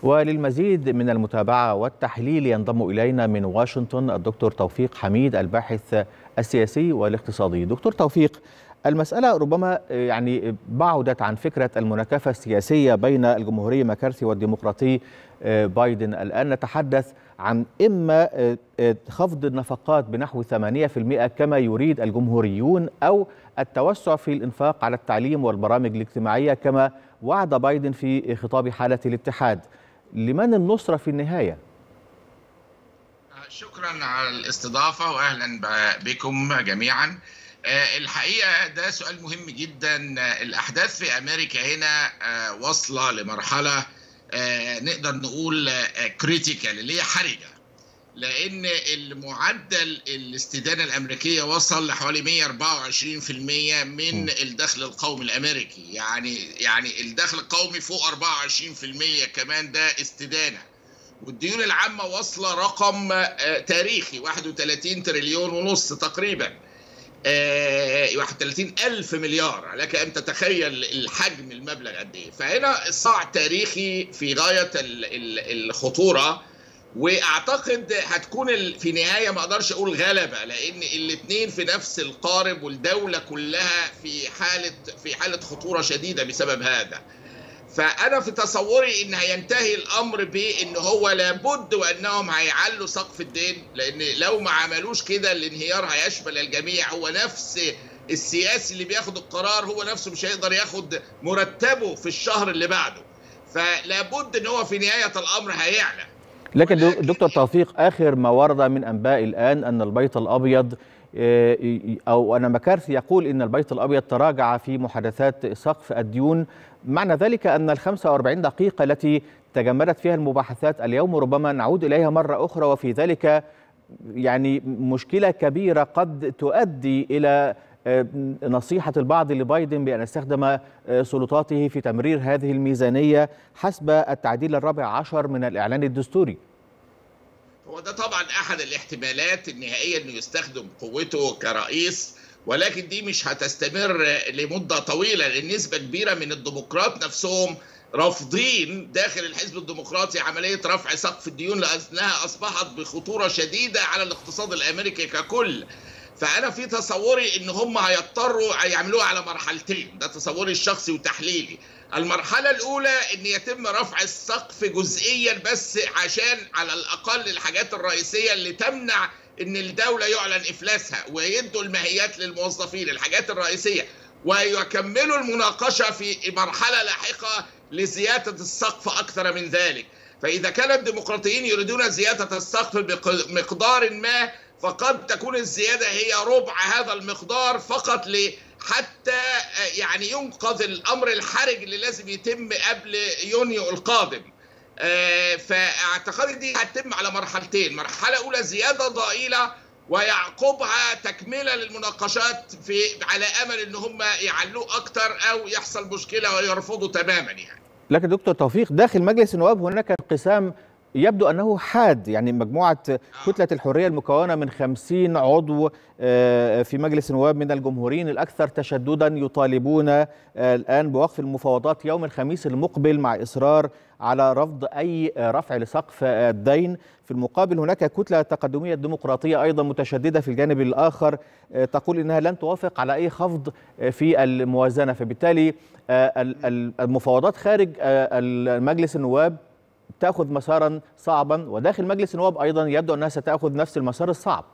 وللمزيد من المتابعة والتحليل ينضم إلينا من واشنطن الدكتور توفيق حميد الباحث السياسي والاقتصادي دكتور توفيق المسألة ربما يعني بعدت عن فكرة المناكفة السياسية بين الجمهوري مكارثي والديمقراطي بايدن الآن نتحدث عن إما خفض النفقات بنحو 8% كما يريد الجمهوريون أو التوسع في الإنفاق على التعليم والبرامج الاجتماعية كما وعد بايدن في خطاب حالة الاتحاد لمن النصرة في النهاية؟ شكرا على الاستضافة وأهلا بكم جميعا الحقيقة ده سؤال مهم جدا الأحداث في أمريكا هنا واصلة لمرحلة نقدر نقول كريتيكال اللي هي حرجة لأن المعدل الاستدانة الأمريكية وصل لحوالي 124% من الدخل القومي الأمريكي يعني يعني الدخل القومي فوق 24% كمان ده استدانة والديون العامة واصلة رقم تاريخي 31 تريليون ونص تقريباً 31 ألف مليار لك أن تتخيل الحجم المبلغ قد إيه فهنا صراع تاريخي في غاية الخطورة واعتقد هتكون في نهايه ما اقدرش اقول غلبه لان الاثنين في نفس القارب والدوله كلها في حاله في حاله خطوره شديده بسبب هذا فانا في تصوري ان هينتهي الامر بان هو لابد وانهم هيعلوا سقف الدين لان لو ما عملوش كده الانهيار هيشمل الجميع هو نفس السياسي اللي بياخد القرار هو نفسه مش هيقدر ياخد مرتبه في الشهر اللي بعده فلابد ان هو في نهايه الامر هيعلى لكن دكتور توفيق اخر ما ورد من انباء الان ان البيت الابيض او ان مكارثي يقول ان البيت الابيض تراجع في محادثات سقف الديون معنى ذلك ان ال 45 دقيقه التي تجمدت فيها المباحثات اليوم ربما نعود اليها مره اخرى وفي ذلك يعني مشكله كبيره قد تؤدي الى نصيحة البعض لبايدن بأن يستخدم سلطاته في تمرير هذه الميزانية حسب التعديل الرابع عشر من الإعلان الدستوري هو ده طبعا أحد الاحتمالات النهائية أنه يستخدم قوته كرئيس ولكن دي مش هتستمر لمدة طويلة لأن نسبة كبيرة من الديمقراط نفسهم رافضين داخل الحزب الديمقراطي عملية رفع سقف الديون لأنها أصبحت بخطورة شديدة على الاقتصاد الأمريكي ككل فانا في تصوري ان هم هيضطروا يعملوها على مرحلتين ده تصوري الشخصي وتحليلي المرحله الاولى ان يتم رفع السقف جزئيا بس عشان على الاقل الحاجات الرئيسيه اللي تمنع ان الدوله يعلن افلاسها ويدوا الماهيات للموظفين الحاجات الرئيسيه ويكملوا المناقشه في مرحله لاحقه لزياده السقف اكثر من ذلك فاذا كان الديمقراطيين يريدون زياده السقف بمقدار ما فقد تكون الزيادة هي ربع هذا المقدار فقط حتى يعني ينقذ الأمر الحرج اللي لازم يتم قبل يونيو القادم فاعتقادي دي هتتم على مرحلتين مرحلة أولى زيادة ضئيلة ويعقبها تكملة للمناقشات في على أمل أن هم يعلوه أكتر أو يحصل مشكلة ويرفضوا تماما يعني لكن دكتور توفيق داخل مجلس النواب هناك انقسام يبدو أنه حاد يعني مجموعة كتلة الحرية المكونة من خمسين عضو في مجلس النواب من الجمهوريين الأكثر تشددا يطالبون الآن بوقف المفاوضات يوم الخميس المقبل مع إصرار على رفض أي رفع لسقف الدين في المقابل هناك كتلة تقدمية ديمقراطية أيضا متشددة في الجانب الآخر تقول إنها لن توافق على أي خفض في الموازنة فبالتالي المفاوضات خارج مجلس النواب تاخذ مسارا صعبا وداخل مجلس النواب ايضا يبدو انها ستاخذ نفس المسار الصعب.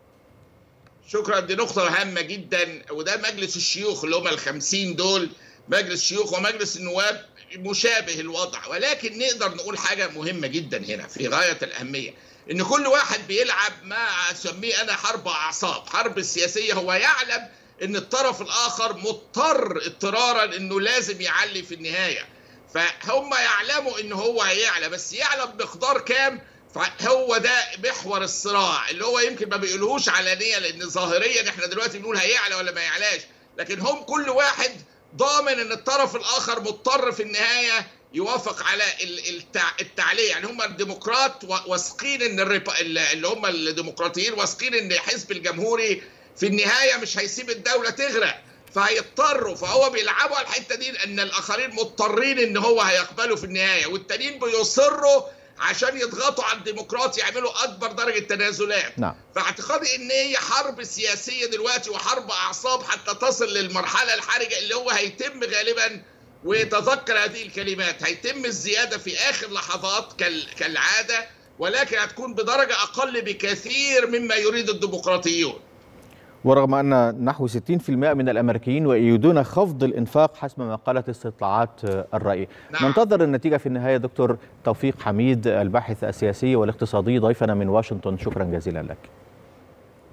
شكرا دي نقطة هامة جدا وده مجلس الشيوخ اللي هم ال دول مجلس الشيوخ ومجلس النواب مشابه الوضع ولكن نقدر نقول حاجة مهمة جدا هنا في غاية الأهمية إن كل واحد بيلعب ما أسميه أنا حرب أعصاب، حرب السياسية هو يعلم إن الطرف الآخر مضطر اضطرارا إنه لازم يعلي في النهاية. فهم يعلموا ان هو هيعلى بس يعلم مقدار كام فهو ده محور الصراع اللي هو يمكن ما بيقولوش علانيه لان ظاهريا احنا دلوقتي بنقول هيعلى ولا ما يعلاش لكن هم كل واحد ضامن ان الطرف الاخر مضطر في النهايه يوافق على التعليق يعني هم الديمقراط واثقين ان اللي هم الديمقراطيين واثقين ان الحزب الجمهوري في النهايه مش هيسيب الدوله تغرق فهيضطروا فهو بيلعبوا على الحته دي ان الاخرين مضطرين ان هو هيقبلوا في النهايه والتانيين بيصروا عشان يضغطوا على الديمقراط يعملوا اكبر درجه تنازلات نعم فاعتقادي ان هي حرب سياسيه دلوقتي وحرب اعصاب حتى تصل للمرحله الحرجه اللي هو هيتم غالبا وتذكر هذه الكلمات هيتم الزياده في اخر لحظات كالعاده ولكن هتكون بدرجه اقل بكثير مما يريد الديمقراطيون ورغم أن نحو 60% من الأمريكيين يؤيدون خفض الإنفاق حسب ما قالت استطلاعات الرأي نعم. ننتظر النتيجة في النهاية دكتور توفيق حميد الباحث السياسي والاقتصادي ضيفنا من واشنطن شكرا جزيلا لك